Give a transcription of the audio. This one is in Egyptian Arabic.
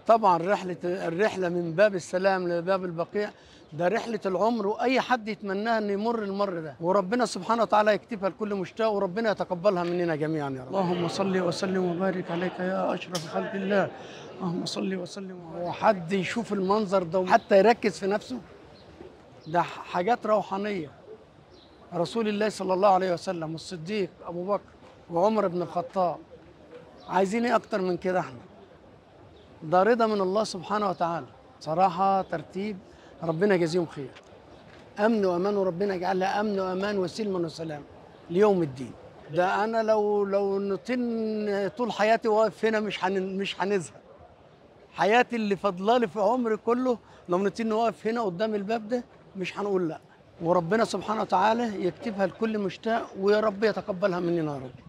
طبعا رحله الرحله من باب السلام لباب البقيع ده رحله العمر واي حد يتمناها ان يمر المر ده وربنا سبحانه وتعالى يكتبها لكل مشتاق وربنا يتقبلها مننا جميعا يا رب اللهم صل وسلم وبارك عليك يا اشرف خلق الله اللهم صل وسلم وحد يشوف المنظر ده حتى يركز في نفسه ده حاجات روحانيه رسول الله صلى الله عليه وسلم والصديق ابو بكر وعمر بن الخطاب عايزين ايه اكتر من كده احنا ده رضا من الله سبحانه وتعالى صراحه ترتيب ربنا يجازيهم خير امن وامان وربنا يجعلها امن وامان وسلما وسلام ليوم الدين ده انا لو لو نطن طول حياتي واقف هنا مش حن مش هنزهق حياتي اللي فاضلالي في عمري كله لو نطن واقف هنا قدام الباب ده مش هنقول لا وربنا سبحانه وتعالى يكتبها لكل مشتاق ويا رب يتقبلها مننا يا رب